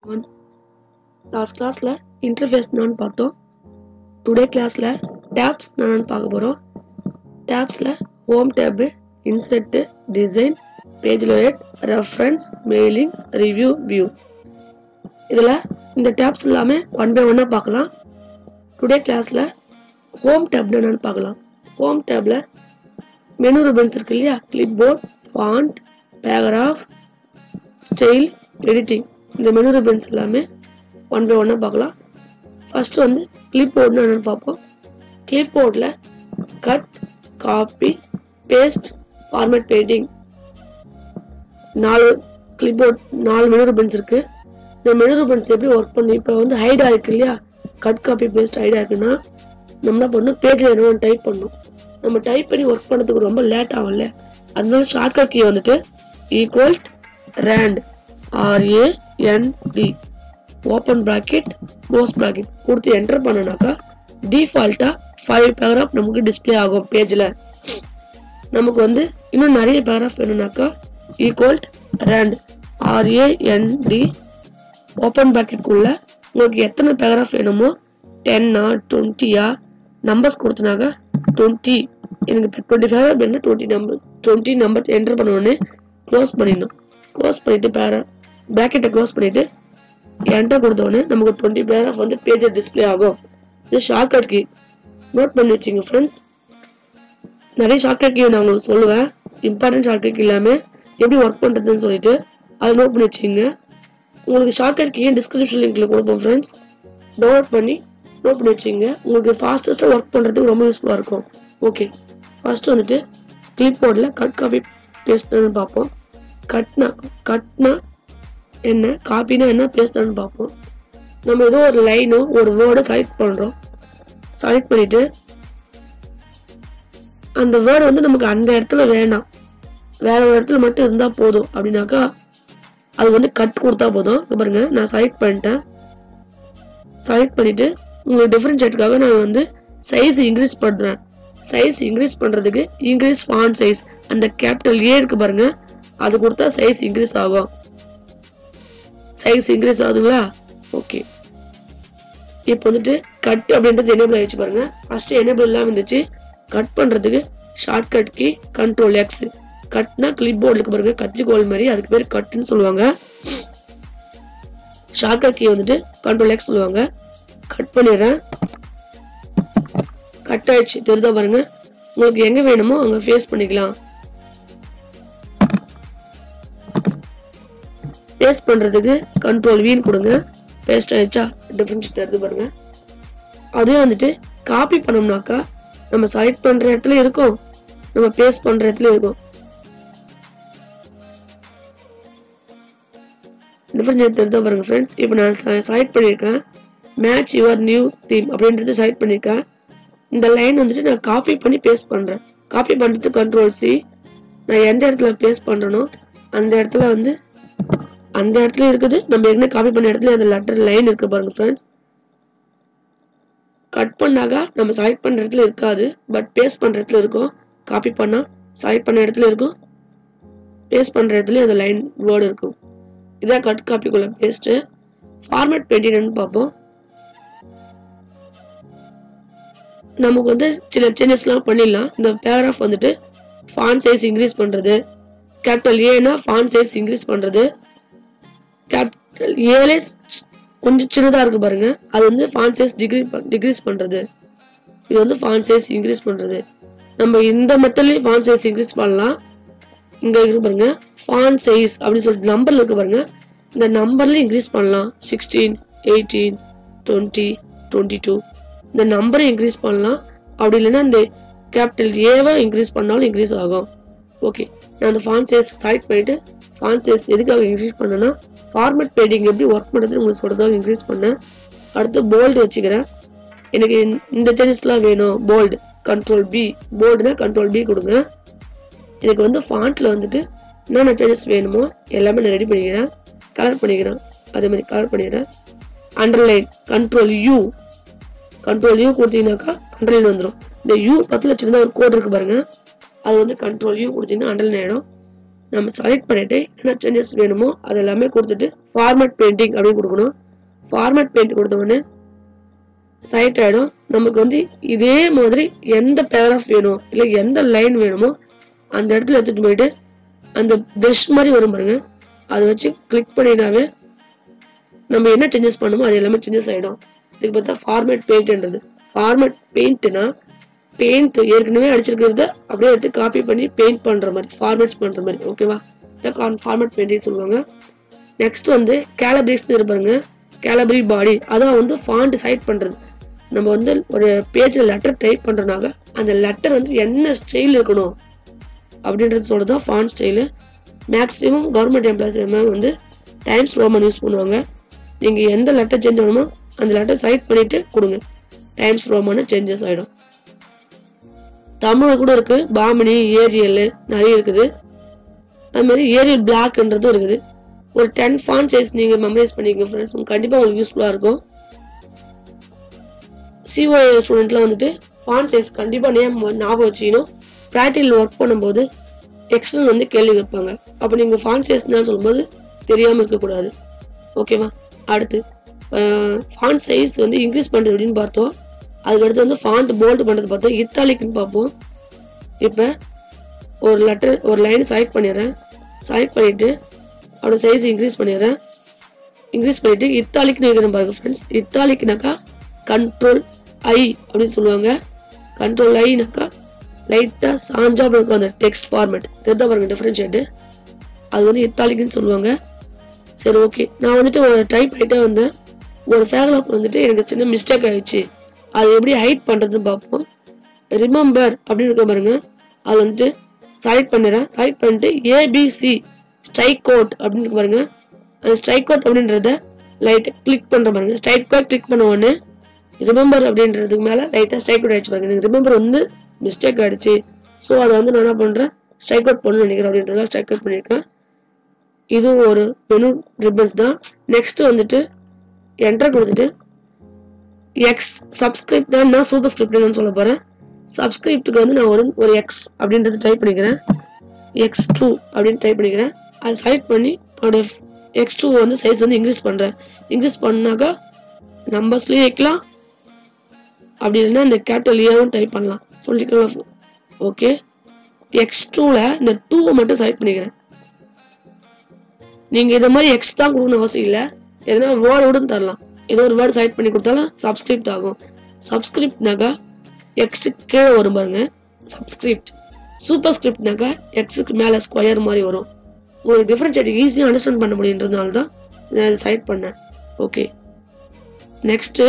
one last கிளாஸில் interface என்னன்னு பார்த்தோம் டுடே கிளாஸில் டேப்ஸ் என்னன்னு பார்க்க போகிறோம் டேப்ஸில் home tab insert design page layout references mailing review view இதில் இந்த டேப்ஸ் எல்லாமே ஒன் பை ஒன்னாக பார்க்கலாம் டுடே கிளாஸில் ஹோம் டேப் என்னன்னு பார்க்கலாம் ஹோம் டேப்பில் மெனு ரிபன்ஸ் இருக்கு இல்லையா clipboard font paragraph style editing இந்த மெனு ரிபன்ஸ் எல்லாமே ஒன் பை ஒன்னாக பார்க்கலாம் ஃபர்ஸ்ட் வந்து கிளிப் போர்ட்னு என்னன்னு பார்ப்போம் கிளிப் போர்டில் cut copy paste format painting நாலு கிளிப் போர்ட் நாலு மெனு ரிபன்ஸ் இருக்கு இந்த மெனு ரிபன்ஸ் எப்படி ஒர்க் பண்ணி இப்போ வந்து ஹைடா இருக்கு இல்லையா கட் காப்பி பேஸ்ட் ஹைடா இருக்குன்னா நம்ம என்ன பண்ணணும் பேஜில் என்ன டைப் பண்ணணும் நம்ம டைப் பண்ணி ஒர்க் பண்ணதுக்கு ரொம்ப லேட் ஆகும்ல அதனால ஷார்ட்கட் கீ வந்துட்டு equal rand R A N D open bracket close bracket கொடுத்து என்டர் பண்ணனாக்கா டிஃபால்ட்டாக ஃபைவ் பேராகிராஃப் நமக்கு டிஸ்ப்ளே ஆகும் பேஜில் நமக்கு வந்து இன்னும் நிறைய பேராகிராஃப் வேணும்னாக்கா ஈக்குவல் ரேண்ட் ஆர்ஏஎன்டி ஓப்பன் ப்ராக்கெட்குள்ள உங்களுக்கு எத்தனை பேராகிராஃப் வேணுமோ டென்னா டுவெண்ட்டியா நம்பர்ஸ் கொடுத்தனாக்கா டுவெண்ட்டி எனக்கு இப்போ டுவெண்ட்டி ஃபைவ் அப்படின்னா twenty number twenty number enter பண்ண க்ளோஸ் பண்ணிடணும் க்ளோஸ் பண்ணிட்டு பேரா ப்ராக்கெட்டை க்ளோஸ் பண்ணிட்டு என்டர் கொடுத்த உடனே நமக்கு டுவெண்ட்டி பேராஃப் வந்து பேஜர் டிஸ்ப்ளே ஆகும் இது ஷார்ட்கட் கீ நோட் பண்ணி வச்சுங்க ஃப்ரெண்ட்ஸ் நிறைய ஷார்ட்கட் கீ நான் உங்களுக்கு சொல்லுவேன் இம்பார்ட்டன்ட் ஷார்ட்கட் கீ எல்லாமே எப்படி ஒர்க் பண்ணுறதுன்னு சொல்லிட்டு அதை நோட் பண்ணி வச்சுங்க உங்களுக்கு ஷார்ட்கட் கீ டிஸ்கிரிப்ஷன் லிங்க்ல கொடுப்போம் ஃப்ரெண்ட்ஸ் டவுன்லோட் பண்ணி நோட் பண்ணி வச்சுங்க உங்களுக்கு ஃபாஸ்டஸ்ட்டாக ஒர்க் பண்ணுறதுக்கு ரொம்ப யூஸ்ஃபுல்லாக இருக்கும் ஓகே ஃபர்ஸ்ட் வந்துட்டு கிளிப் போர்டில் கட் காப்பி பேஸ்ட்னு பார்ப்போம் கட்னா கட்னா என்ன காப்பினா என்ன பேஸ்ட்னு பார்ப்போம் நம்ம ஏதோ ஒரு லைனோ ஒரு வேர்டை செலக்ட் பண்ணுறோம் செலக்ட் பண்ணிட்டு அந்த வேர்டு வந்து நமக்கு அந்த இடத்துல வேணாம் வேற ஒரு இடத்துல மட்டும் இருந்தால் போதும் அப்படின்னாக்கா அது வந்து கட் கொடுத்தா போதும் இங்க பாருங்க நான் செலக்ட் பண்ணிட்டேன் செலக்ட் பண்ணிட்டு உங்களுக்கு டிஃபரன்ஷியேட்டுக்காக நான் வந்து சைஸ் இன்க்ரீஸ் பண்றேன் சைஸ் இன்க்ரீஸ் பண்றதுக்கு இன்க்ரீஸ் ஃபான் சைஸ் அந்த கேபிட்டல் ஏ இருக்கு பாருங்க அது கொடுத்தா சைஸ் இன்க்ரீஸ் ஆகும் சைஸ் இன்க்ரீஸ் ஆகுதுங்களா ஓகே இப்போ வந்துட்டு கட் அப்படின்றது எனேபிள் ஆயிடுச்சு பாருங்க ஃபர்ஸ்ட் எனேபிள் இல்லாம இருந்துச்சு கட் பண்றதுக்கு ஷார்ட்கட் கீ கண்ட்ரோல் எக்ஸ் கட்னா கிளிப் போர்டு இருக்கு பாருங்க கத்திரிக்கோல் மாதிரி அதுக்கு பேர் கட்டுன்னு சொல்லுவாங்க ஷார்ட்கட் கீ வந்துட்டு கண்ட்ரோல் எக்ஸ் சொல்லுவாங்க கட் பண்ணிடுறேன் கட் ஆயிடுச்சு தெரியுதா பாருங்க உங்களுக்கு எங்க வேணுமோ அங்க ஃபேஸ் பண்ணிக்கலாம் பேஸ்ட் பண்றதுக்கு கண்ட்ரோல் வீன் கொடுங்க பேஸ்ட் ஆயிடுச்சா டிஃபரன்ஸ் தெரியுது பாருங்க அதுவே வந்துட்டு காப்பி பண்ணோம்னாக்கா நம்ம செலக்ட் பண்ற இடத்துல இருக்கும் நம்ம பேஸ்ட் பண்ற இடத்துல இருக்கும் டிஃபரன்ஸ் தெரியுதா பாருங்க ஃப்ரெண்ட்ஸ் இப்போ நான் செலக்ட் பண்ணியிருக்கேன் மேட்ச் யுவர் நியூ தீம் அப்படின்றது செலக்ட் பண்ணியிருக்கேன் இந்த லைன் வந்துட்டு நான் காப்பி பண்ணி பேஸ்ட் பண்ணுறேன் காப்பி பண்ணுறதுக்கு கண்ட்ரோல் சி நான் எந்த இடத்துல பேஸ்ட் பண்ணுறனோ அந்த இடத்துல வந்து அந்த இடத்துல இருக்குது நம்ம ஏற்கனவே காப்பி பண்ண இடத்துல அந்த லெட்டர் லைன் இருக்கு பாருங்க ஃப்ரெண்ட்ஸ் கட் பண்ணாக்கா நம்ம செலக்ட் பண்ணுற இடத்துல இருக்காது பட் பேஸ்ட் பண்ணுற இடத்துல இருக்கும் காப்பி பண்ணால் செலக்ட் பண்ண இடத்துல இருக்கும் பேஸ்ட் பண்ணுற இடத்துல அந்த லைன் வேர்டு இருக்கும் இதான் கட் காப்பிக்குள்ள பேஸ்ட்டு ஃபார்மேட் பெயிண்டிங்னு பார்ப்போம் நமக்கு வந்து சில சேஞ்சஸ்லாம் பண்ணிடலாம் இந்த பேராகிராஃப் வந்துட்டு ஃபான் சைஸ் இன்க்ரீஸ் பண்ணுறது கேபிட்டல் ஏனா ஃபான் சைஸ் இன்க்ரீஸ் பண்ணுறது கேபிட்டல் ஏலே கொஞ்சம் சின்னதாக இருக்கு பாருங்க அது வந்து ஃபான் சைஸ் டிகிரி டிக்ரீஸ் பண்ணுறது இது வந்து ஃபான் சைஸ் இன்க்ரீஸ் பண்ணுறது நம்ம இந்த மெத்தட்லேயும் ஃபான் சைஸ் இன்க்ரீஸ் பண்ணலாம் இங்கே இருக்கு பாருங்க ஃபான் சைஸ் அப்படின்னு சொல்லிட்டு நம்பர்ல இருக்கு பாருங்க இந்த நம்பர்ல இன்க்ரீஸ் பண்ணலாம் sixteen eighteen twenty twenty two இந்த நம்பரை இன்க்ரீஸ் பண்ணலாம் அப்படி இல்லைன்னா இந்த கேபிட்டல் ஏவை இன்க்ரீஸ் பண்ணாலும் இன்க்ரீஸ் ஆகும் ஓகே நான் அந்த ஃபான் சைஸ் செலக்ட் பண்ணிட்டு ஃபான் சைஸ் எதுக்காக இன்க்ரீஸ் பண்ணேன்னா ஃபார்மேட் பெயிண்டிங் எப்படி ஒர்க் பண்ணுறதுன்னு உங்களுக்கு சொல்றதுக்காக இன்க்ரீஸ் பண்ணேன் அடுத்து போல்டு வச்சுக்கிறேன் எனக்கு இந்த சேஞ்சஸ்லாம் வேணும் போல்டு கண்ட்ரோல் பி போல்டுனா கண்ட்ரோல் பி கொடுங்க எனக்கு வந்து ஃபாண்ட்ல வந்துட்டு என்னென்ன சேஞ்சஸ் வேணுமோ எல்லாமே நான் ரெடி பண்ணிக்கிறேன் கலர் பண்ணிக்கிறேன் அதே மாதிரி கலர் பண்ணிக்கிறேன் underline control U control U கொடுத்தீங்கன்னாக்கா அண்டர்லைன் வந்துடும் இந்த யூ பத்தில் சின்னதாக ஒரு கோட் இருக்கு பாருங்க அது வந்து கண்ட்ரோல் யூ கொடுத்தீங்கன்னா அண்டர்லைன் ஆகிடும் நம்ம செலக்ட் பண்ணிட்டு என்ன சேஞ்சஸ் வேணுமோ அது எல்லாமே கொடுத்துட்டு ஃபார்மேட் பெயிண்டிங் அப்படின்னு கொடுக்கணும் ஃபார்மேட் பெயிண்ட் கொடுத்த உடனே சைட் ஆகிடும் நமக்கு வந்து இதே மாதிரி எந்த பேராஃப் வேணும் இல்லை எந்த லைன் வேணுமோ அந்த இடத்துல எடுத்துகிட்டு போயிட்டு அந்த ப்ரஷ் மாதிரி வரும் பாருங்க அதை வச்சு கிளிக் பண்ணிட்டாவே நம்ம என்ன சேஞ்சஸ் பண்ணுமோ அது எல்லாமே சேஞ்சஸ் ஆகிடும் இதுக்கு பார்த்தா ஃபார்மேட் பெயிண்ட்ன்றது ஃபார்மேட் பெயிண்ட்னா பெயிண்ட் ஏற்கனவே அடிச்சிருக்கிறத அப்படியே எடுத்து காப்பி பண்ணி பெயிண்ட் பண்ற மாதிரி ஃபார்மேட்ஸ் பண்ற மாதிரி ஓகேவா இதான் ஃபார்மேட் பெயிண்டிங் சொல்லுவாங்க நெக்ஸ்ட் வந்து கேலபிரிஸ் இருப்பாங்க கேலபரி பாடி அதான் வந்து ஃபாண்ட் சைட் பண்றது நம்ம வந்து ஒரு பேஜில் லெட்டர் டைப் பண்றனால அந்த லெட்டர் வந்து என்ன ஸ்டைல் இருக்கணும் அப்படின்றது சொல்றது தான் font style maximum government employees வந்து டைம்ஸ் ரோமன் யூஸ் பண்ணுவாங்க நீங்கள் எந்த லெட்டர் சேஞ்ச் ஆகணுமோ அந்த லெட்டர் சைட் பண்ணிட்டு கொடுங்க டைம்ஸ் ரோமான சேஞ்சஸ் ஆகிடும் தமிழ் கூட இருக்கு பாமினி ஏரியல் நிறைய இருக்குது அது மாதிரி ஏரியல் பிளாக்ன்றதும் இருக்குது ஒரு டென் ஃபான் சைஸ் நீங்கள் மெமரைஸ் பண்ணிக்கோங்க ஃப்ரெண்ட்ஸ் உங்களுக்கு கண்டிப்பாக உங்களுக்கு யூஸ்ஃபுல்லாக இருக்கும் சிஓஏ ஸ்டூடெண்ட்லாம் வந்துட்டு ஃபான் சைஸ் கண்டிப்பாக நேம் ஞாபகம் வச்சுக்கணும் ப்ராக்டிகல் ஒர்க் பண்ணும்போது எக்ஸ்டர்னல் வந்து கேள்வி கேட்பாங்க அப்போ நீங்கள் ஃபான் சைஸ்னால் சொல்லும்போது தெரியாமல் இருக்கக்கூடாது ஓகேவா அடுத்து ஃபாண்ட் சைஸ் வந்து இன்க்ரீஸ் பண்ணுறது அப்படின்னு பார்த்தோம் அதுக்கடுத்து வந்து ஃபாண்ட் போல்ட் பண்ணுறது பார்த்தோம் இத்தாலிக்குன்னு பார்ப்போம் இப்போ ஒரு லெட்டர் ஒரு லைன் செலக்ட் பண்ணிடுறேன் செலக்ட் பண்ணிவிட்டு அதோட சைஸ் இன்க்ரீஸ் பண்ணிடுறேன் இன்க்ரீஸ் பண்ணிவிட்டு இத்தாலிக்னு வைக்கிறேன் பாருங்க ஃப்ரெண்ட்ஸ் இத்தாலிக்னாக்கா கண்ட்ரோல் ஐ அப்படின்னு சொல்லுவாங்க கண்ட்ரோல் ஐனாக்கா லைட்டாக சாஞ்சா இருக்கும் அந்த டெக்ஸ்ட் ஃபார்மேட் இதுதான் பாருங்க டிஃப்ரென்ஷியேட்டு அது வந்து இத்தாலிக்குன்னு சொல்லுவாங்க சரி ஓகே நான் வந்துட்டு ஒரு டைப் பண்ணிட்டே வந்தேன் ஒரு பேராகிராஃப் வந்துட்டு எனக்கு சின்ன மிஸ்டேக் ஆயிடுச்சு அது எப்படி ஹைட் பண்ணுறதுன்னு பார்ப்போம் ரிமெம்பர் அப்படின்னு இருக்க பாருங்க அது வந்துட்டு செலக்ட் பண்ணிடுறேன் செலக்ட் பண்ணிட்டு ஏபிசி ஸ்ட்ரைக் கோட் அப்படின்னு இருக்கு பாருங்க அந்த ஸ்ட்ரைக் கோட் அப்படின்றத லைட் கிளிக் பண்ணுற பாருங்க ஸ்ட்ரைக் கோட் கிளிக் பண்ண உடனே ரிமெம்பர் அப்படின்றதுக்கு மேலே லைட்டாக ஸ்ட்ரைக் அவுட் ஆயிடுச்சு பாருங்க எனக்கு ரிமெம்பர் வந்து மிஸ்டேக் ஆயிடுச்சு ஸோ அதை வந்து நான் என்ன பண்ணுறேன் ஸ்ட்ரைக் அவுட் பண்ணணும்னு நினைக்கிறேன் அப்படின்றத ஸ்ட்ரைக் அவுட் பண்ணியிருக்கேன் இதுவும் ஒரு மெனு ரிப்பன்ஸ் தான் நெக்ஸ்ட் வந்துட்டு என்டர் கொடுத்துட்டு எக்ஸ் சப்ஸ்கிரிப்ட் நான் சூப்பர் ஸ்கிரிப்ட்னு சொல்ல போகிறேன் சப்ஸ்கிரிப்டுக்கு வந்து நான் ஒரு ஒரு எக்ஸ் அப்படின்றது டைப் பண்ணிக்கிறேன் எக்ஸ் டூ அப்படின்னு டைப் பண்ணிக்கிறேன் அதை செலக்ட் பண்ணி அதோட எக்ஸ் டூ வந்து சைஸ் வந்து இன்க்ரீஸ் பண்ணுறேன் இன்க்ரீஸ் பண்ணாக்கா நம்பர்ஸ்லேயும் வைக்கலாம் அப்படி இல்லைன்னா இந்த கேபிட்டல் ஏவும் டைப் பண்ணலாம் சொல்லிக்கலாம் ஓகே எக்ஸ் டூவில் இந்த டூவை மட்டும் செலக்ட் பண்ணிக்கிறேன் நீங்கள் இதை மாதிரி எக்ஸ் தான் கொடுக்கணும் அவசியம் இல்லை எதனா வேர்டு கூட தரலாம் ஏதோ ஒரு வேர்டு செலக்ட் பண்ணி கொடுத்தாலும் சப்ஸ்கிரிப்ட் ஆகும் சப்ஸ்கிரிப்ட்னாக்கா எக்ஸுக்கு கீழே வரும் பாருங்க சப்ஸ்கிரிப்ட் சூப்பர் ஸ்கிரிப்ட்னாக்கா எக்ஸுக்கு மேலே ஸ்கொயர் மாதிரி வரும் ஒரு டிஃப்ரெண்ட் ஈஸியாக அண்டர்ஸ்டாண்ட் பண்ண முடியுன்றதுனால தான் நான் இதை செலக்ட் பண்ணேன் ஓகே நெக்ஸ்ட்டு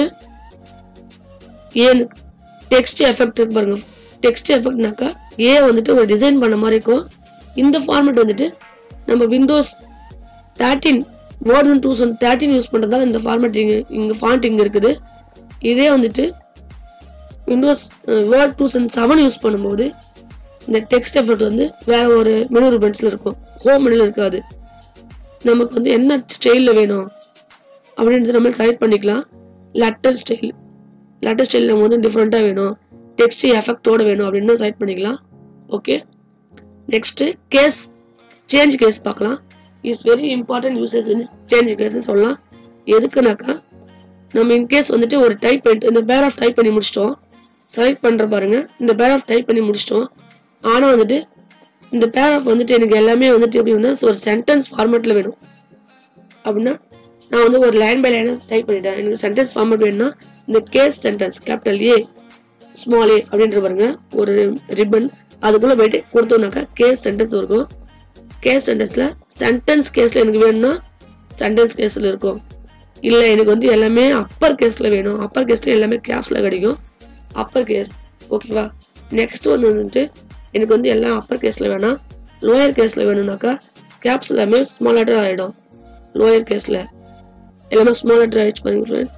ஏன் டெக்ஸ்ட் எஃபெக்ட் பாருங்க டெக்ஸ்ட் எஃபெக்ட்னாக்கா ஏ வந்துட்டு ஒரு டிசைன் பண்ண மாதிரி இருக்கும் இந்த ஃபார்மேட் வந்துட்டு நம்ம Windows thirteen Word two thousand thirteen use பண்ணுறதால இந்த ஃபார்மேட் இங்கே இங்கே ஃபாண்ட் இங்கே இருக்குது இதே வந்துட்டு Windows Word two thousand seven use பண்ணும்போது இந்த டெக்ஸ்ட் எஃபெக்ட் வந்து வேற ஒரு மெனு ரிபன்ஸில் இருக்கும் ஹோம் மெனுவில் இருக்காது நமக்கு வந்து என்ன ஸ்டைலில் வேணும் அப்படின்றது நம்ம செலக்ட் பண்ணிக்கலாம் லெட்டர் ஸ்டைல் லெட்டர் ஸ்டைல் நம்ம வந்து டிஃப்ரெண்ட்டாக வேணும் டெக்ஸ்ட் எஃபெக்டோட வேணும் அப்படின்னு செலக்ட் பண்ணிக்கலாம் okay next case change case பார்க்கலாம் is very important uses change கேஸ்னு சொல்லலாம் எதுக்குனாக்கா நம்ம இன்கேஸ் வந்துட்டு ஒரு டைப் பண்ணிட்டு இந்த பேர் ஆஃப் டைப் பண்ணி முடிச்சிட்டோம் செலக்ட் பண்ணுற பாருங்க இந்த பேர் ஆஃப் டைப் பண்ணி முடிச்சிட்டோம் ஆனால் வந்துட்டு இந்த பேர் ஆஃப் வந்துட்டு எனக்கு எல்லாமே வந்துட்டு எப்படி வந்து ஒரு சென்டென்ஸ் ஃபார்மேட்டில் வேணும் அப்படின்னா நான் வந்து ஒரு லைன் பை லைனாக டைப் பண்ணிட்டேன் எனக்கு சென்டென்ஸ் ஃபார்மேட் வேணும்னா இந்த case sentence capital A small A அப்படின்ற பாருங்க ஒரு ரிப்பன் அதுக்குள்ளே போயிட்டு கொடுத்தோம்னாக்கா கேஸ் சென்டென்ஸ் இருக்கும் கேஸ் சென்டென்ஸில் சென்டென்ஸ் கேஸில் எனக்கு வேணும்னா சென்டென்ஸ் கேஸில் இருக்கும் இல்லை எனக்கு வந்து எல்லாமே அப்பர் கேஸில் வேணும் அப்பர் கேஸில் எல்லாமே கேப்ஸில் கிடைக்கும் அப்பர் கேஸ் ஓகேவா நெக்ஸ்ட் வந்து வந்துட்டு எனக்கு வந்து எல்லாம் அப்பர் கேஸில் வேணாம் லோயர் கேஸில் வேணும்னாக்கா கேப்ஸ் எல்லாமே ஸ்மால் லெட்டர் ஆகிடும் லோயர் கேஸில் எல்லாமே ஸ்மால் லெட்டர் ஆயிடுச்சு பாருங்க ஃப்ரெண்ட்ஸ்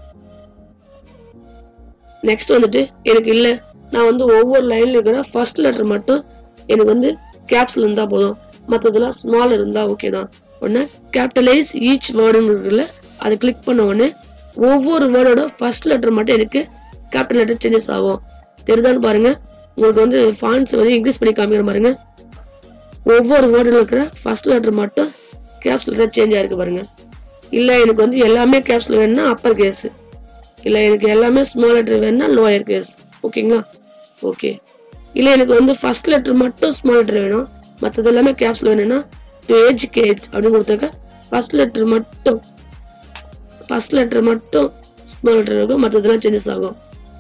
நெக்ஸ்ட் வந்துட்டு எனக்கு இல்லை நான் வந்து ஒவ்வொரு லைன்ல இருக்கிற ஃபர்ஸ்ட் லெட்டர் மட்டும் எனக்கு வந்து கேப்ஸ்ல இருந்தா போதும் மற்றதெல்லாம் ஸ்மால் இருந்தா ஓகே தான் உடனே கேபிட்டலைஸ் ஈச் வேர்டுன்னு இருக்குல்ல அதை கிளிக் பண்ண உடனே ஒவ்வொரு வேர்டோட ஃபர்ஸ்ட் லெட்டர் மட்டும் எனக்கு கேபிட்டல் லெட்டர் சேஞ்சஸ் ஆகும் தெரியுதான்னு பாருங்க உங்களுக்கு வந்து ஃபாண்ட்ஸ் வந்து இன்க்ரீஸ் பண்ணி காமிக்கிற பாருங்க ஒவ்வொரு வேர்டில் இருக்கிற ஃபர்ஸ்ட் லெட்டர் மட்டும் கேப்ஸ் லெட்டர் சேஞ்ச் ஆயிருக்கு பாருங்க இல்லை எனக்கு வந்து எல்லாமே கேப்ஸில் வேணும்னா அப்பர் கேஸ் இல்லை எனக்கு எல்லாமே ஸ்மால் லெட்டர் வேணும்னா லோயர் கேஸ் ஓகேங்களா ஓகே இல்லை எனக்கு வந்து ஃபர்ஸ்ட் லெட்டர் மட்டும் ஸ்மால் லெட்டர் வேணும் மற்றது எல்லாமே கேப்ஸில் வேணும்னா டு ஏஜ் கேஜ் அப்படின்னு கொடுத்தாக்க ஃபர்ஸ்ட் லெட்டர் மட்டும் ஃபர்ஸ்ட் லெட்டர் மட்டும் ஸ்மால் லெட்டர் இருக்கும் மற்றதெல்லாம் சேஞ்சஸ் ஆகும்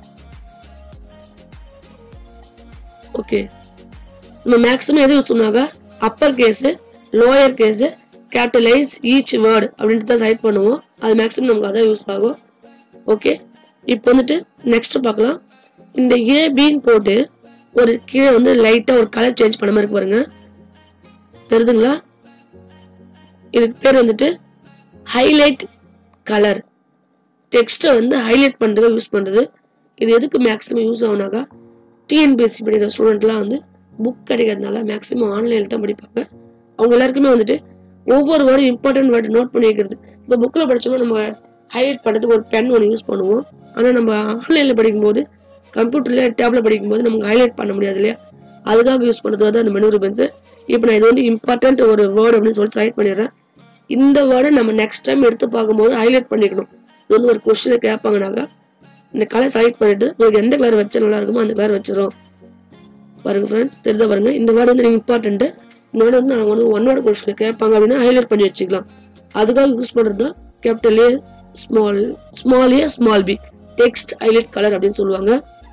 ஓகே நம்ம மேக்ஸிமம் எது யூஸ் பண்ணாங்க upper case lower case capitalise each word அப்படின்ட்டு தான் சைட் பண்ணுவோம் அது மேக்ஸிமம் நமக்கு அதான் யூஸ் ஆகும் ஓகே இப்போ வந்துட்டு நெக்ஸ்ட் பார்க்கலாம் இந்த ஏபின்னு போட்டு ஒரு கீழே வந்து லைட்டாக ஒரு கலர் சேஞ்ச் பண்ண மாதிரி இருக்கு பாருங்க தெரியுதுங்களா இதுக்கு பேர் வந்துட்டு ஹைலைட் கலர் டெக்ஸ்ட்டை வந்து ஹைலைட் பண்ணுறதுக்கு யூஸ் பண்ணுறது இது எதுக்கு மேக்ஸிமம் யூஸ் ஆகுனாக்கா டிஎன்பிஎஸ்சி படிக்கிற ஸ்டூடெண்ட்லாம் வந்து புக் கிடைக்கிறதுனால மேக்ஸிமம் ஆன்லைனில் தான் படிப்பாங்க அவங்க எல்லாருக்குமே வந்துட்டு ஒவ்வொரு வேர்டும் இம்பார்ட்டன்ட் வேர்டு நோட் பண்ணி வைக்கிறது இப்போ புக்கில் படிச்சோம்னா நம்ம ஹைலைட் பண்ணுறதுக்கு ஒரு பென் ஒன்று யூஸ் பண்ணுவோம் ஆனால் நம்ம ஆன்லைனில் படிக்கும்போது கம்ப்யூட்டர்ல டேப்ல படிக்கும்போது நமக்கு ஹைலைட் பண்ண முடியாது இல்லையா அதுக்காக யூஸ் பண்ணுறது வந்து அந்த மெனூர் பென்ஸ் இப்போ நான் இது வந்து இம்பார்ட்டன்ட் ஒரு வேர்டு அப்படின்னு சொல்லிட்டு செலக்ட் பண்ணிடுறேன் இந்த வேர்டை நம்ம நெக்ஸ்ட் டைம் எடுத்து பார்க்கும்போது ஹைலைட் பண்ணிக்கணும் இது வந்து ஒரு கொஸ்டினில் கேட்பாங்கனாக்கா இந்த கலர் செலக்ட் பண்ணிட்டு உங்களுக்கு எந்த கலர் வச்சா நல்லா இருக்குமோ அந்த கலர் வச்சிடும் பாருங்க ஃப்ரெண்ட்ஸ் தெரிஞ்ச பாருங்க இந்த வேர்டு வந்து இம்பார்ட்டன்ட் இந்த வேர்டு வந்து அவங்க வந்து ஒன் வேர்டு கொஸ்டின் கேட்பாங்க அப்படின்னா ஹைலைட் பண்ணி வச்சுக்கலாம் அதுக்காக யூஸ் பண்ணுறது தான் capital A small small A small B text highlight colour அப்படின்னு சொல்லுவாங்க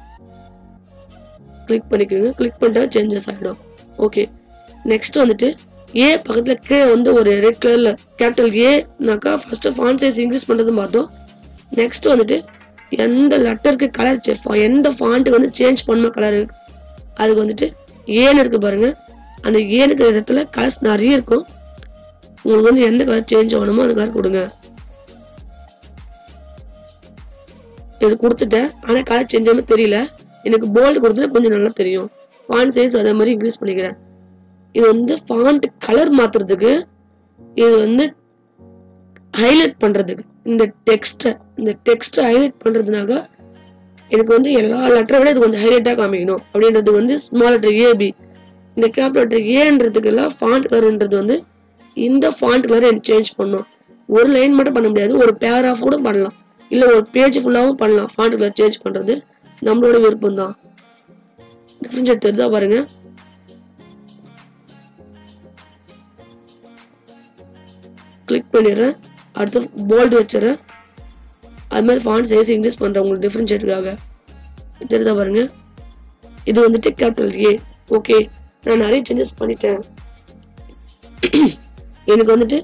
கிளிக் பண்ணிக்கோங்க கிளிக் பண்ணிட்டா சேஞ்சஸ் ஆகிடும் ஓகே நெக்ஸ்ட் வந்துட்டு ஏ பக்கத்துல கீழே வந்து ஒரு ரெட் கலர்ல கேபிட்டல் ஏனாக்கா ஃபர்ஸ்ட் ஃபாண்ட் சைஸ் இன்க்ரீஸ் பண்றதும் பார்த்தோம் நெக்ஸ்ட் வந்துட்டு எந்த லெட்டருக்கு கலர் எந்த ஃபாண்ட்டுக்கு வந்து சேஞ்ச் பண்ணணும் கலர் அதுக்கு வந்துட்டு ஏன்னு இருக்கு பாருங்க அந்த ஏனுக்கு இடத்துல கலர்ஸ் நிறைய இருக்கும் உங்களுக்கு வந்து எந்த கலர் சேஞ்ச் ஆகணுமோ அந்த கலர் கொடுங்க இது கொடுத்துட்டேன் ஆனா கலர் சேஞ்ச் ஆகாம தெரியல எனக்கு போல்டு கொடுத்துட்டு கொஞ்சம் நல்லா தெரியும் ஃபாண்ட் சைஸ் அதே மாதிரி இன்க்ரீஸ் பண்ணிக்கிறேன் இது வந்து ஃபாண்ட் கலர் மாத்துறதுக்கு இது வந்து ஹைலைட் பண்றதுக்கு இந்த டெக்ஸ்ட்டை இந்த டெக்ஸ்ட்டை ஹைலைட் பண்றதுனாக்க எனக்கு வந்து எல்லா லெட்டரை விட இது கொஞ்சம் ஹைலைட்டாக காமிக்கணும் அப்படின்றது வந்து ஸ்மால் லெட்டர் ஏபி இந்த கேப் லெட்டர் ஏன்றதுக்கு எல்லாம் ஃபாண்ட் கலர்ன்றது வந்து இந்த ஃபாண்ட் கலர் எனக்கு சேஞ்ச் பண்ணும் ஒரு லைன் மட்டும் பண்ண முடியாது ஒரு பேராஃப் கூட பண்ணலாம் இல்லை ஒரு பேஜ் ஃபுல்லாகவும் பண்ணலாம் ஃபாண்ட் கலர் சேஞ்ச் பண்ணுறது நம்மளோட விருப்பம் தான் டிஃப்ரென்ஷியேட் தெரிஞ்சா பாருங்க கிளிக் பண்ணிடுறேன் அடுத்து போல்டு வச்சிடறேன் அது மாதிரி ஃபாண்ட் சைஸ் இன்க்ரீஸ் பண்ணுறேன் உங்களுக்கு டிஃப்ரென்ஷியேட்டுக்காக தெரியுதா பாருங்க இது வந்துட்டு கேபிட்டல் ஏ ஓகே நான் நிறைய சேஞ்சஸ் பண்ணிட்டேன் எனக்கு வந்துட்டு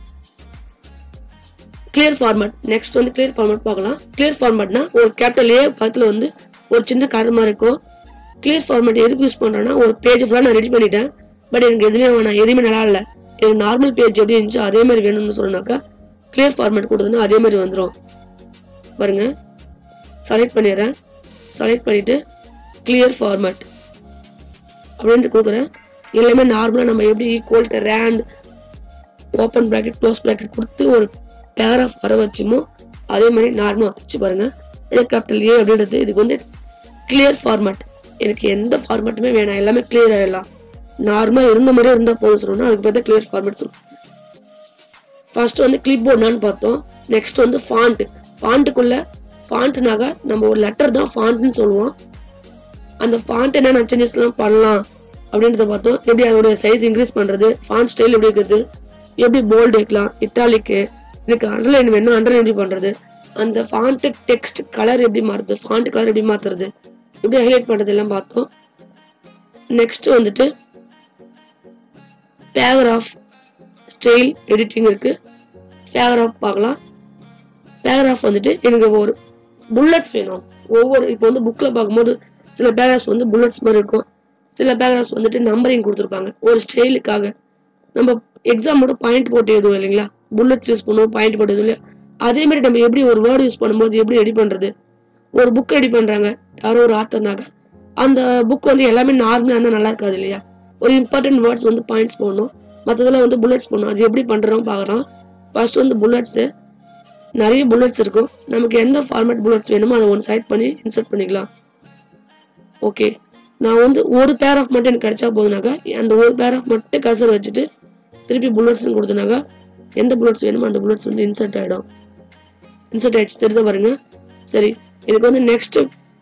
கிளியர் ஃபார்மேட் நெக்ஸ்ட் வந்து கிளியர் ஃபார்மேட் பார்க்கலாம் கிளியர் ஃபார்மேட்னா ஒரு கேபிட்டல் ஏ பக்கத்தில் வந்து ஒரு சின்ன கலர் மாதிரி இருக்கும் கிளியர் ஃபார்மேட் எதுக்கு யூஸ் பண்ணுறேன்னா ஒரு பேஜ் ஃபுல்லாக நான் ரெடி பண்ணிட்டேன் பட் எனக்கு எதுவுமே வேணாம் எதுவுமே நல்லா இல்லை எனக்கு நார்மல் பேஜ் எப்படி இருந்துச்சோ அதே மாதிரி வேணும்னு சொன்னாக்கா கிளியர் ஃபார்மேட் கொடுத்ததுன்னா அதே மாதிரி வந்துடும் பாருங்க செலக்ட் பண்ணிடுறேன் செலக்ட் பண்ணிட்டு கிளியர் ஃபார்மேட் அப்படின்ட்டு கொடுக்குறேன் எல்லாமே நார்மலாக நம்ம எப்படி equal to rand open bracket close bracket கொடுத்து ஒரு பேராஃப் வர வச்சுமோ அதே மாதிரி நார்மலாக வச்சு பாருங்க இது கேபிட்டல் ஏ அப்படின்றது இதுக்கு வந்து கிளியர் ஃபார்மேட் எனக்கு எந்த ஃபார்மேட்டுமே வேணாம் எல்லாமே கிளியர் ஆகிடலாம் நார்மலாக இருந்த மாதிரியே இருந்தால் போதும் சொல்லணும் அதுக்கு பார்த்தா கிளியர் ஃபார்மேட் சொல்லணும் ஃபர்ஸ்ட் வந்து கிளிப் போர்டுனான்னு பார்த்தோம் நெக்ஸ்ட் வந்து ஃபாண்ட் ஃபாண்ட்டுக்குள்ள ஃபாண்ட்னாக நம்ம ஒரு லெட்டர் தான் ஃபாண்ட்னு சொல்லுவோம் அந்த ஃபாண்ட் என்னென்ன சேஞ்சஸ்லாம் பண்ணலாம் அப்படின்றத பார்த்தோம் எப்படி அதோட சைஸ் இன்க்ரீஸ் பண்றது ஃபாண்ட் ஸ்டைல் எப்படி இருக்கிறது எப்படி போல்டு வைக்கலாம் இட்டாலிக்கு எனக்கு அண்டர்லைன் வேணும் அண்டர்லைன் எப்படி பண்றது அந்த ஃபாண்ட் டெக்ஸ்ட் கலர் எப்படி மாறுது ஃபாண்ட் கலர் எப்படி மாத்துறது எப்படி ஹைலைட் பண்றது எல்லாம் பார்த்தோம் நெக்ஸ்ட் வந்துட்டு பேராகிராஃப் ஸ்டைல் எடிட்டிங் இருக்கு பேராகிராஃப் பார்க்கலாம் பேராகிராஃப் வந்துட்டு எனக்கு ஒரு புல்லட்ஸ் வேணும் ஒவ்வொரு இப்போ வந்து புக்கில் பார்க்கும்போது சில பேராகிராஃப்ஸ் வந்து புல்லட்ஸ் மாதிரி இருக்கும் சில பேராகிராஃப்ஸ் வந்துட்டு நம்பரிங் கொடுத்துருப்பாங்க ஒரு ஸ்டைலுக்காக நம்ம எக்ஸாமோட பாயிண்ட் போட்டு எழுதுவோம் இல்லைங்களா புல்லட்ஸ் யூஸ் பண்ணுவோம் பாயிண்ட் போட்டு எழுதுவோம் இல்லையா அதே மாதிரி நம்ம எப்படி ஒரு வேர்டு யூஸ் பண்ணும்போது எப்படி ரெடி பண்றது ஒரு புக் ரெடி பண்றாங்க யாரோ ஒரு ஆத்தர்னாக்க அந்த புக் வந்து எல்லாமே நார்மலாக இருந்தால் நல்லா இருக்காது இல்லையா ஒரு இம்பார்ட்டன்ட் வேர்ட்ஸ் வந்து பாயிண்ட்ஸ் போடணும் மற்றதெல்லாம் வந்து புல்லட்ஸ் போடணும் அது எப்படி பண்றோம் பார்க்குறோம் ஃபர்ஸ்ட் வந்து புல்லட்ஸு நிறைய புல்லட்ஸ் இருக்கும் நமக்கு எந்த ஃபார்மேட் புல்லட்ஸ் வேணுமோ அதை ஒன்று சைட் பண்ணி இன்சர்ட் பண்ணிக்கலாம் ஓகே நான் வந்து ஒரு பேர் ஆஃப் மட்டும் எனக்கு கிடைச்சா போதுனாக்கா அந்த ஒரு பேர் ஆஃப் மட்டும் கசர் வச்சுட்டு திருப்பி புல்லட்ஸ் கொடுத்தனாக்கா எந்த புல்லட்ஸ் வேணுமோ அந்த புல்லட்ஸ் வந்து இன்சர்ட் ஆகிடும் இன்சர்ட் ஆயிடுச்சு தெரிஞ்ச பாருங்க சரி எனக்கு வந்து நெக்ஸ்ட்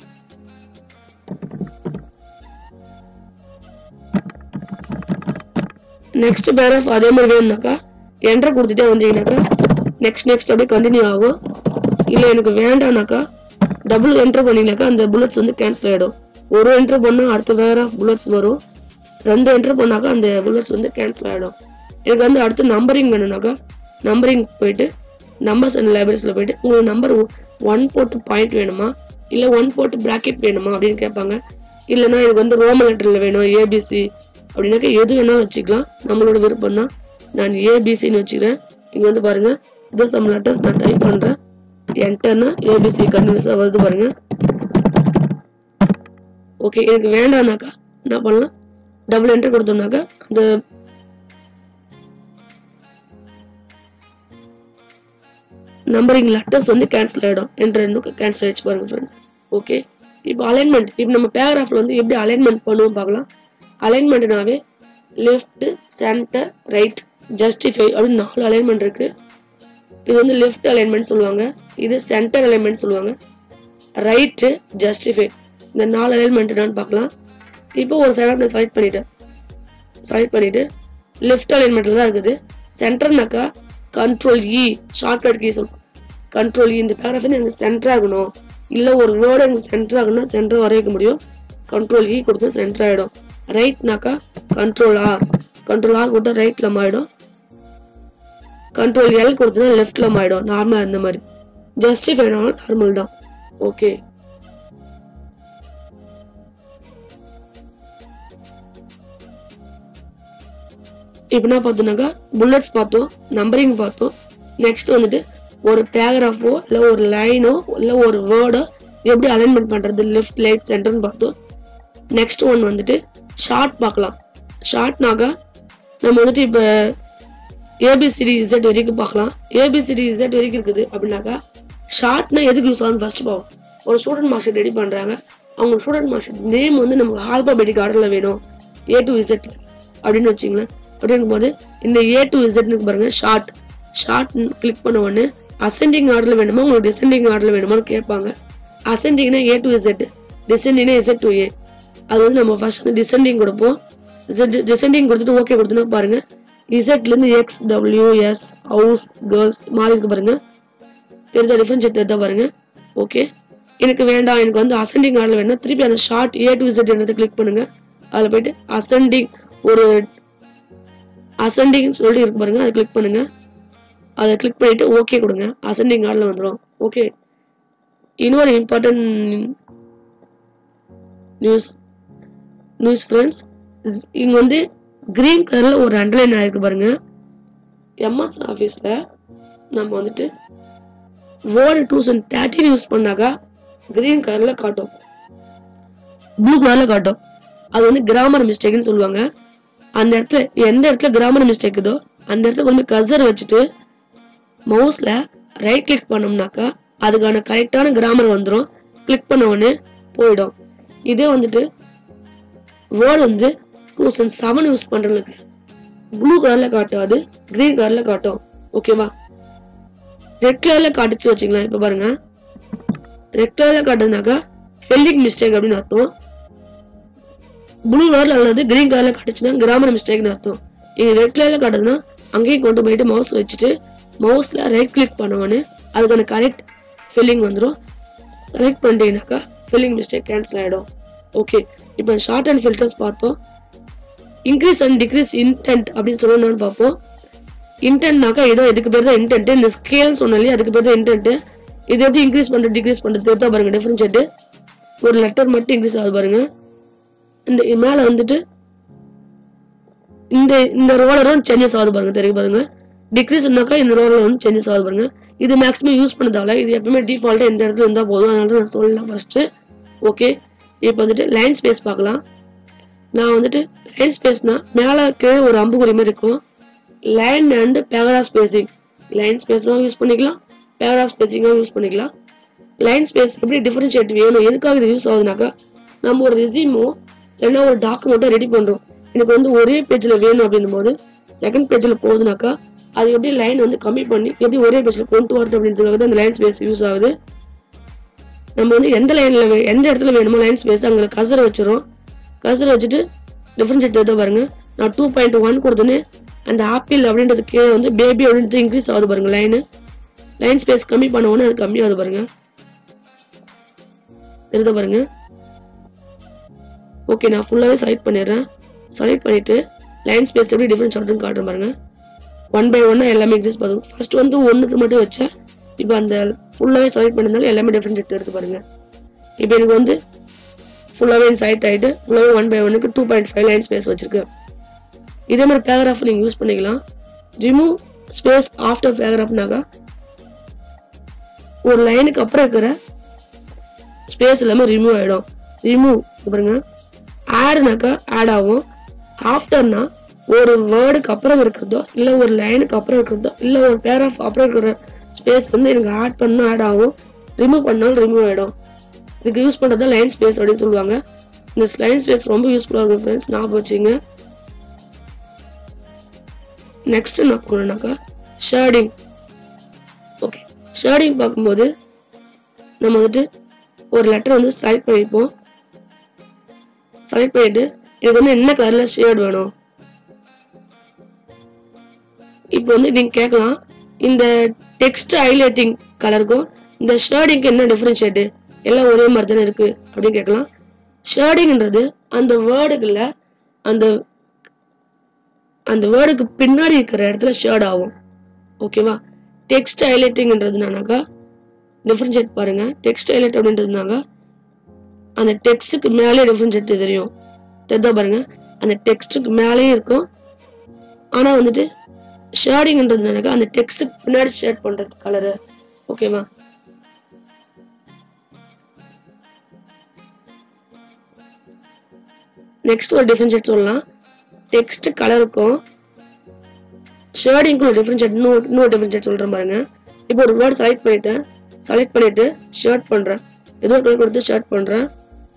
நெக்ஸ்ட் பேர் ஆஃப் அதே மாதிரி வேணும்னாக்கா என்ட்ரு கொடுத்துட்டே வந்தீங்கன்னாக்கா நெக்ஸ்ட் நெக்ஸ்ட் அப்படியே கண்டினியூ ஆகும் இல்லை எனக்கு வேண்டாம்னாக்கா டபுள் என்ட்ரு பண்ணீங்கனாக்கா அந்த புல்லட்ஸ் வந்து கேன்சல் ஆகிடும் ஒரு என்ட்ரு பண்ணால் அடுத்த வேற புல்லட்ஸ் வரும் ரெண்டு என்ட்ரு பண்ணாக்கா அந்த புல்லட்ஸ் வந்து கேன்சல் ஆகிடும் எனக்கு வந்து அடுத்து நம்பரிங் வேணும்னாக்கா நம்பரிங் போயிட்டு நம்பர்ஸ் அண்ட் லைப்ரரிஸில் போயிட்டு உங்களுக்கு நம்பர் ஒன் போட்டு பாயிண்ட் வேணுமா இல்லை ஒன் போட்டு ப்ராக்கெட் வேணுமா அப்படின்னு கேட்பாங்க இல்லைன்னா எனக்கு வந்து ரோமன் லெட்டரில் வேணும் ஏபிசி அப்படின்னாக்கா எது வேணாலும் வச்சுக்கலாம் நம்மளோட விருப்பம் தான் நான் ஏபிசின்னு வச்சுக்கிறேன் இங்கே வந்து பாருங்க இதோ சம் லெட்டர்ஸ் நான் டைப் பண்ணுறேன் என்டர்னா ஏபிசி கன்வியூஸாக வருது பாருங்க ஓகே எனக்கு வேண்டாம்னாக்கா என்ன பண்ணலாம் டபுள் என்டர் கொடுத்தோம்னாக்கா அந்த நம்பரிங் லெட்டர்ஸ் வந்து கேன்சல் ஆகிடும் என்ற ரெண்டும் கேன்சல் ஆயிடுச்சு பாருங்க ஃப்ரெண்ட்ஸ் ஓகே இப்போ அலைன்மெண்ட் இப்போ நம்ம பேராகிராஃபில் வந்து எப்படி அலைன்மெண்ட் பண்ணுவோம் பார்க்கலாம் அலைன்மெண்ட்னாவே லெஃப்ட் சென்டர் ரைட் ஜஸ்டிஃபை அப்படின்னு நாலு அலைன்மெண்ட் இருக்கு இது வந்து லெஃப்ட் அலைன்மெண்ட் சொல்லுவாங்க இது சென்டர் அலைன்மெண்ட் சொல்லுவாங்க ரைட்டு ஜஸ்டிஃபை இந்த நாலு அலைன்மெண்ட் என்னன்னு பார்க்கலாம் இப்போ ஒரு பேராகிராஃப் நான் செலக்ட் பண்ணிட்டேன் செலக்ட் பண்ணிட்டு லெஃப்ட் அலைன்மெண்ட்ல தான் இருக்குது சென்டர்னாக்கா கண்ட்ரோல் இ ஷார்ட்கட் கீ சொல்லுவோம் கண்ட்ரோல் இ இந்த பேராகிராஃப் எனக்கு சென்டர் ஆகணும் இல்லை ஒரு வேர்டு எனக்கு சென்டர் ஆகணும்னா சென்டர் வரைக்க முடியும் கண்ட்ரோல் இ கொடுத்தா சென்டர் ஆகிடும் ரைட்னாக்கா கண்ட்ரோல் ஆர் கண்ட்ரோல் ஆர் கொடுத்தா ரைட்ல மாறிடும் கண்ட்ரோல் எல் கொடுத்தா லெஃப்ட்ல மாறிடும் நார்மலா இந்த மாதிரி ஜஸ்டிஃபைனாலும் நார்மல் தான் ஓகே இப்போ என்ன பார்த்தோம்னாக்கா புல்லட்ஸ் பார்த்தோம் நம்பரிங் பார்த்தோம் நெக்ஸ்ட் வந்துட்டு ஒரு பேராகிராஃபோ இல்லை ஒரு லைனோ இல்லை ஒரு வேர்டோ எப்படி அலைன்மெண்ட் பண்ணுறது லெஃப்ட் ரைட் சென்டர்னு பார்த்தோம் நெக்ஸ்ட் ஒன் வந்துட்டு ஷார்ட் பார்க்கலாம் ஷார்ட்னாக்கா நம்ம வந்துட்டு இப்போ ஏபிசிடி இசட் வரைக்கும் பார்க்கலாம் ஏபிசிடி இசட் வரைக்கும் இருக்குது அப்படின்னாக்கா ஷார்ட்னா எதுக்கு யூஸ் ஆகுது ஃபர்ஸ்ட் பார்ப்போம் ஒரு ஸ்டூடெண்ட் மார்க் ஷீட் ரெடி பண்ணுறாங்க அவங்க ஸ்டூடெண்ட் மார்க் ஷீட் நேம் வந்து நமக்கு ஆல்பாபெட்டிக் ஆர்டரில் வேணும் ஏ டு இசட் அப்படின்னு வச்சிங்களேன் அப்படிங்கும் போது இந்த ஏ டு இசட்னு பாருங்க ஷார்ட் ஷார்ட் கிளிக் பண்ண உடனே அசெண்டிங் ஆர்டர்ல வேணுமா உங்களுக்கு டிசெண்டிங் ஆர்டர்ல வேணுமான்னு கேட்பாங்க அசெண்டிங்னா ஏ டு இசட் டிசெண்டிங்னா இசட் டு ஏ அது வந்து நம்ம ஃபர்ஸ்ட் வந்து டிசெண்டிங் கொடுப்போம் டிசெண்டிங் கொடுத்துட்டு ஓகே கொடுத்தோன்னா பாருங்க இசட்ல இருந்து X W S house girls மாறி இருக்கு பாருங்க தெரிஞ்ச டிஃபரன்ஸ் தெரிஞ்சா பாருங்க ஓகே எனக்கு வேண்டாம் எனக்கு வந்து அசெண்டிங் ஆர்டர் வேணும் திருப்பி அந்த ஷார்ட் ஏ டு இசட் என்றதை கிளிக் பண்ணுங்க அதில் போயிட்டு அசெண்டிங் ஒரு அசெண்டிங் சொல்லிட்டு இருக்கு பாருங்க அதை கிளிக் பண்ணுங்க அதை கிளிக் பண்ணிட்டு ஓகே கொடுங்க அசெண்டிங் ஆர்டர்ல வந்துடும் ஓகே இன்னொரு இம்பார்ட்டன்ட் நியூஸ் நியூஸ் ஃப்ரெண்ட்ஸ் இங்க வந்து கிரீன் கலர்ல ஒரு அண்டர்லைன் ஆயிருக்கு பாருங்க எம்எஸ் ஆஃபீஸில் நம்ம வந்துட்டு Word two thousand thirteen use பண்ணாக்கா கிரீன் கலர்ல காட்டும் ப்ளூ கலர்ல காட்டும் அது வந்து கிராமர் மிஸ்டேக்னு சொல்லுவாங்க அந்த இடத்துல எந்த இடத்துல கிராமர் மிஸ்டேக் இதோ அந்த இடத்துல கொண்டு போய் கசர் வச்சுட்டு மவுஸ்ல ரைட் கிளிக் பண்ணோம்னாக்கா அதுக்கான கரெக்டான கிராமர் வந்துடும் கிளிக் பண்ண உடனே போயிடும் இதே வந்துட்டு வேர்டு வந்து டூ தௌசண்ட் செவன் யூஸ் பண்றதுக்கு ப்ளூ கலர்ல காட்டாது கிரீன் கலர்ல காட்டும் ஓகேவா ரெட் கலர்ல காட்டுச்சு வச்சுக்கலாம் இப்ப பாருங்க ரெட் கலர்ல காட்டுதுனாக்கா ஸ்பெல்லிங் மிஸ்டேக் அப்படின்னு அர்த்தம் ப்ளூ கலர்ல அல்லது கிரீன் கலர்ல காட்டுச்சுன்னா கிராமர் மிஸ்டேக்னு அர்த்தம் இங்க ரெட் கலர்ல காட்டுதுன்னா அங்கேயும் கொண்டு போயிட்டு மவுஸ் வச்சுட்டு மவுஸ்ல ரைட் கிளிக் பண்ணவொடனே அதுக்கான கரெக்ட் ஃபில்லிங் வந்துடும் செலக்ட் பண்ணிட்டீங்கன்னாக்கா ஃபில்லிங் மிஸ்டேக் கேன்சல் ஆகிடும் ஓகே இப்போ ஷார்ட் அண்ட் ஃபில்டர்ஸ் பார்த்தோம் இன்க்ரீஸ் அண்ட் டிக்ரீஸ் இன்டென்ட் அப்படின்னு சொல்லணும்னு பார்ப்போம் இன்டென்ட்னாக்கா ஏதோ இதுக்கு பேர் தான் இன்டென்ட் இந்த ஸ்கேல் சொன்னாலே அதுக்கு பேர் தான் இன்டென்ட் இது எப்படி இன்க்ரீஸ் பண்ணுறது டிக்ரீஸ் பண்ணுறது தான் பாருங்க டிஃபரன்ஷியேட் ஒரு லெட்டர் மட்டும் இன்க்ரீஸ் ஆகுது பாருங்க இந்த மேலே வந்துட்டு இந்த இந்த ரோலரும் சேஞ்சஸ் ஆகுது பாருங்க தெரியும் பாருங்க டிக்ரீஸ்னாக்கா இந்த ரோலர் வந்து சேஞ்சஸ் ஆகுது பாருங்க இது மேக்ஸிமம் யூஸ் பண்ணதால இது எப்பவுமே டிஃபால்ட்டாக இந்த இடத்துல இருந்தால் போதும் அதனால தான் நான் சொல்லலாம் ஃபர்ஸ்ட் ஓகே இப்போ வந்துட்டு லைன் ஸ்பேஸ் பார்க்கலாம் நான் வந்துட்டு லைன் ஸ்பேஸ்னா மேலே கீழே ஒரு அம்புக்குறி மாதிரி இருக்கும் line and para spacing line ஸ்பேஸும் யூஸ் பண்ணிக்கலாம் பேரா ஸ்பேசிங்கும் யூஸ் பண்ணிக்கலாம் லைன் ஸ்பேஸ் எப்படி டிஃபரன்ஷியேட் வேணும் எதுக்காக இது யூஸ் ஆகுதுனாக்கா நம்ம ஒரு ரெசியூமோ இல்லைன்னா ஒரு டாக்குமெண்ட்டை ரெடி பண்ணுறோம் எனக்கு வந்து ஒரே பேஜில் வேணும் அப்படின்னும் போது செகண்ட் பேஜில் போகுதுனாக்கா அது எப்படி லைன் வந்து கம்மி பண்ணி எப்படி ஒரே பேஜில் கொண்டு வரது அப்படின்றதுக்காக தான் இந்த லைன் ஸ்பேஸ் யூஸ் ஆகுது நம்ம வந்து எந்த லைனில் எந்த இடத்துல வேணுமோ லைன் ஸ்பேஸ் அங்கே கசர் வச்சிரும் கசர் வச்சுட்டு டிஃப்ரென்ஸ் எடுத்து பாருங்க நான் டூ பாயிண்ட் ஒன் கொடுத்தோன்னே அந்த ஆப்பிள் அப்படின்றது கீழே வந்து பேபி அப்படின்றது இன்க்ரீஸ் ஆகுது பாருங்க லைனு லைன் ஸ்பேஸ் கம்மி பண்ண உடனே அது கம்மியாகுது பாருங்க தெரியுதா பாருங்க ஓகே நான் ஃபுல்லாகவே செலக்ட் பண்ணிடுறேன் செலக்ட் பண்ணிட்டு லைன் ஸ்பேஸ் எப்படி டிஃப்ரென்ஸ் ஆகுதுன்னு காட்டுறேன் பாருங்க ஒன் பை ஒன்னாக எல்லாமே இன்க்ரீஸ் பண்ணும் ஃபர்ஸ்ட் வந்து ஒன்றுக்கு மட்டும் வச்சேன் இப்போ அந்த ஃபுல்லாகவே செலக்ட் பண்ணதுனால எல்லாமே டிஃப்ரென்ஸ் எடுத்து எடுத்து பாருங்க இப்போ எனக்கு வந்து ஃபுல்லாகவே செலக்ட் ஆகிட்டு ஃபுல்லாகவே ஒன் பை ஒன்னுக்கு two point five line space வச்சிருக்கேன் இதே மாதிரி பேராகிராஃப் நீங்கள் யூஸ் பண்ணிக்கலாம் ரிமூவ் ஸ்பேஸ் ஆஃப்டர் பேராகிராஃப்னாக்கா ஒரு லைனுக்கு அப்புறம் இருக்கிற ஸ்பேஸ் எல்லாமே ரிமூவ் ஆகிடும் ரிமூவ் பாருங்க ஆடுனாக்கா ஆட் ஆகும் ஆஃப்டர்னா ஒரு வேர்டுக்கு அப்புறம் இருக்கிறதோ இல்லை ஒரு லைனுக்கு அப்புறம் இருக்கிறதோ இல்லை ஒரு பேராஃப் அப்புறம் இருக்கிற ஸ்பேஸ் வந்து எனக்கு ஆட் பண்ணால் ஆட் ஆகும் ரிமூவ் பண்ணாலும் ரிமூவ் ஆகிடும் இதுக்கு யூஸ் பண்ணுறது லைன் ஸ்பேஸ் அப்படின்னு சொல்லுவாங்க இந்த லைன் ஸ்பேஸ் ரொம்ப யூஸ்ஃபுல்லாக இருக்கும் ஃப்ரெண்ட்ஸ் ஞாபகம் வச்சுங்க நெக்ஸ்ட் என்ன பண்ணணும்னாக்கா ஷேடிங் ஓகே ஷேடிங் பார்க்கும்போது நம்ம வந்துட்டு ஒரு லெட்டர் வந்து செலக்ட் பண்ணிப்போம் செலக்ட் பண்ணிட்டு எனக்கு வந்து என்ன கலர்ல ஷேட் வேணும் இப்போ வந்து நீங்க கேட்கலாம் இந்த டெக்ஸ்ட் ஹைலைட்டிங் கலருக்கும் இந்த ஷேடிங்க்கு என்ன டிஃபரன்ஷியேட்டு எல்லாம் ஒரே மாதிரி தானே இருக்கு அப்படின்னு கேட்கலாம் ஷேடிங்ன்றது அந்த வேர்டுக்குள்ள அந்த அந்த வேர்டுக்கு பின்னாடி இருக்கிற இடத்துல ஷேட் ஆகும் ஓகேவா டெக்ஸ்ட் ஹைலைட்டிங்ன்றதுனாக்கா டிஃப்ரென்ஷியேட் பாருங்க டெக்ஸ்ட் ஹைலைட் அப்படின்றதுனாக்கா அந்த டெக்ஸ்ட்டுக்கு மேலே டிஃப்ரென்ஷியேட் தெரியும் தெரிதா பாருங்க அந்த டெக்ஸ்ட்டுக்கு மேலேயும் இருக்கும் ஆனால் வந்துட்டு ஷேடிங்ன்றதுனாக்கா அந்த டெக்ஸ்ட்டுக்கு பின்னாடி ஷேட் பண்ணுறது கலரு ஓகேவா நெக்ஸ்ட் ஒரு டிஃபரன்ஷியேட் சொல்லலாம் டெக்ஸ்ட் கலருக்கும் ஷேடிங்க்கும் டிஃபரன்ஷியேட் இன்னும் இன்னொரு டிஃபரன்ஷியேட் சொல்றேன் பாருங்க இப்போ ஒரு வேர்ட் செலக்ட் பண்ணிட்டேன் செலக்ட் பண்ணிட்டு ஷர்ட் பண்றேன் ஏதோ ஒரு கலர் கொடுத்து ஷர்ட் பண்றேன்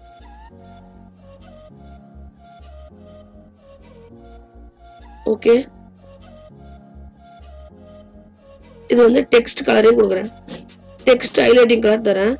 ஓகே இது வந்து டெக்ஸ்ட் கலரே கொடுக்குறேன் டெக்ஸ்ட் ஹைலைட்டிங் கலர் தரேன்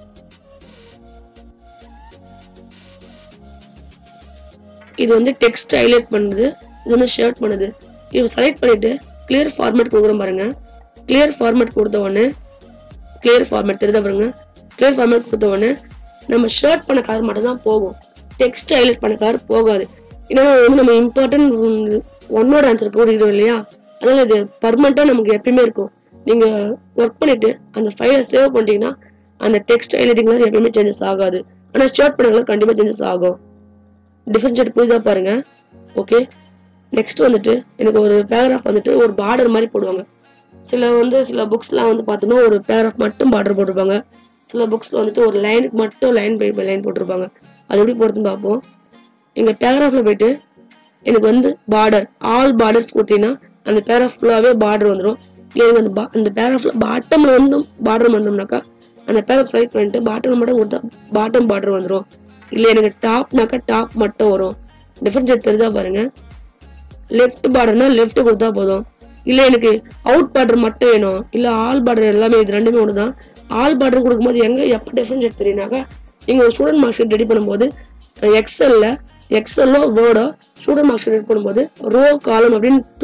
இது வந்து டெக்ஸ்ட் ஹைலைட் பண்ணுது இது வந்து ஷர்ட் பண்ணுது இது செலக்ட் பண்ணிட்டு கிளியர் ஃபார்மேட் கொடுக்குறோம் பாருங்க கிளியர் ஃபார்மேட் கொடுத்த உடனே கிளியர் ஃபார்மேட் தெரியுதா பாருங்க கிளியர் ஃபார்மேட் கொடுத்த உடனே நம்ம ஷர்ட் பண்ண கலர் மட்டும் தான் போகும் டெக்ஸ்ட் ஹைலைட் பண்ண கலர் போகாது ஏன்னா வந்து நம்ம இம்பார்ட்டன்ட் ஒன்னோட ஆன்சர் போடுகிறோம் இல்லையா அதனால இது பர்மனெண்ட்டாக நமக்கு எப்பயுமே இருக்கும் நீங்க ஒர்க் பண்ணிட்டு அந்த ஃபைலை சேவ் பண்ணிட்டீங்கன்னா அந்த டெக்ஸ்ட் ஹைலைட்டிங் கலர் எப்பயுமே சேஞ்சஸ் ஆகாது ஆனால் ஷர்ட் பண்ண கலர் கண்டிப்பாக சேஞ்சஸ் ஆகும் டிஃபரன்ஷியேட் புரியுதா பாருங்க ஓகே நெக்ஸ்ட் வந்துட்டு எனக்கு ஒரு பேராகிராஃப் வந்துட்டு ஒரு பார்டர் மாதிரி போடுவாங்க சில வந்து சில புக்ஸ்லாம் வந்து பார்த்தோம்னா ஒரு பேராகிராஃப் மட்டும் பார்டர் போட்டிருப்பாங்க சில புக்ஸ்ல வந்துட்டு ஒரு லைனுக்கு மட்டும் லைன் பை பை லைன் போட்டிருப்பாங்க அது எப்படி போடுறதுன்னு பார்ப்போம் எங்க பேராகிராஃப்ல போயிட்டு எனக்கு வந்து பார்டர் ஆல் பார்டர்ஸ் கொடுத்தீங்கன்னா அந்த பேராகிராஃப் ஃபுல்லாகவே பார்டர் வந்துடும் இல்லை எனக்கு அந்த ba- அந்த பேராகிராஃப்ல பாட்டம்ல வந்து பார்டர் வந்தோம்னாக்கா அந்த பேராகிராஃப் செலக்ட் பண்ணிட்டு பாட்டம் மட்டும் கொடுத்தா பாட்டம் பார்டர் வந்துடும் இல்லை எனக்கு டாப்னாக்கா டாப் மட்டும் வரும் டிஃபரன்ஸ் தெரியுதா பாருங்க லெஃப்ட் பார்டர்னா லெஃப்ட் கொடுத்தா போதும் இல்லை எனக்கு அவுட் பார்டர் மட்டும் வேணும் இல்லை ஆல் பார்டர் எல்லாமே இது ரெண்டுமே ஒன்று தான் ஆல் பார்டர் கொடுக்கும்போது எங்கே எப்போ டிஃபரன்ஷியேட் தெரியுனாக்கா நீங்கள் ஒரு ஸ்டூடெண்ட் மார்க் ஷீட் ரெடி பண்ணும்போது எக்ஸல்ல எக்ஸல்லோ வேர்டோ ஸ்டூடெண்ட் மார்க் ஷீட் ரெடி பண்ணும்போது ரோ காலம் அப்படின்னு டூ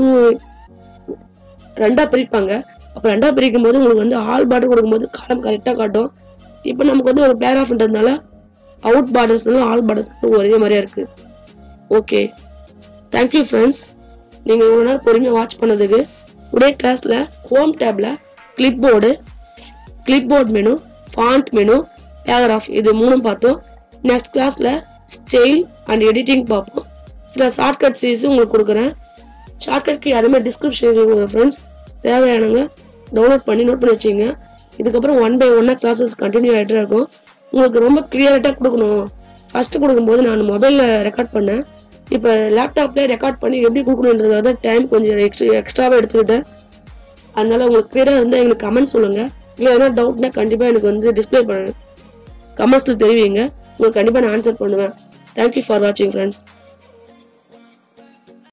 ரெண்டா பிரிப்பாங்க அப்போ ரெண்டா பிரிக்கும் போது உங்களுக்கு வந்து ஆல் பார்டர் கொடுக்கும்போது காலம் கரெக்டாக காட்டும் இப்போ நமக்கு வந்து ஒரு பேராஃப்ன்றதுனால அவுட் பார்டர்ஸ்னாலும் ஆல் பார்டர்ஸ் ஒரே மாதிரியா இருக்கு ஓகே தேங்க்யூ ஃப்ரெண்ட்ஸ் நீங்கள் இவ்வளோ நேரம் பொறுமையாக வாட்ச் பண்ணதுக்கு உடைய கிளாஸில் ஹோம் டேப்ல clipboard clipboard menu font menu paragraph இது மூணும் பார்த்தோம் நெக்ஸ்ட் கிளாஸில் ஸ்டைல் அண்ட் எடிட்டிங் பார்ப்போம் சில ஷார்ட்கட் சீஸ் உங்களுக்கு கொடுக்குறேன் ஷார்ட்கட்க்கு யாருமே டிஸ்கிரிப்ஷன் ஃப்ரெண்ட்ஸ் தேவையானவங்க டவுன்லோட் பண்ணி நோட் பண்ணி வச்சுங்க இதுக்கப்புறம் ஒன் பை ஒன்னாக கிளாஸஸ் கண்டினியூ ஆகிட்டே இருக்கும் உங்களுக்கு ரொம்ப கிளியர்ட்டாக கொடுக்கணும் ஃபர்ஸ்ட் கொடுக்கும்போது நான் மொபைலில் ரெக்கார்ட் பண்ணேன் இப்போ லேப்டாப்லேயே ரெக்கார்ட் பண்ணி எப்படி கொடுக்கணுன்றதுக்காக தான் டைம் கொஞ்சம் எக்ஸ்ட்ரா எக்ஸ்ட்ராவாக எடுத்துக்கிட்டேன் அதனால உங்களுக்கு கிளியராக இருந்தால் எங்களுக்கு கமெண்ட் சொல்லுங்கள் இல்லை எதனா டவுட்னா கண்டிப்பாக எனக்கு வந்து டிஸ்பிளே பண்ணு கமெண்ட்ஸில் தெரிவிங்க உங்களுக்கு கண்டிப்பாக நான் ஆன்சர் பண்ணுவேன் தேங்க்யூ ஃபார் வாட்சிங் ஃப்ரெண்ட்ஸ்